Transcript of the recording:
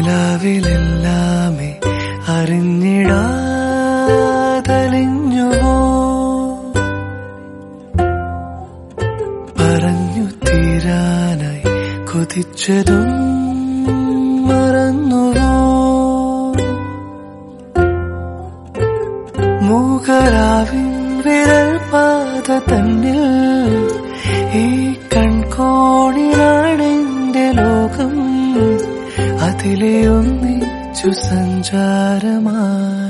നിലാവിലെല്ലാമേ അറിഞ്ഞിടാതലിഞ്ഞുവോ പറഞ്ഞു തീരാനായി കൊതിച്ചതും മറന്നുവോ മൂകരാവിൻ വിരൽ പാത തന്നിൽ ഈ കൺകോണിലാണെന്റെ ലോകം അതിലെ ഒന്നിച്ചു സഞ്ചാരമായി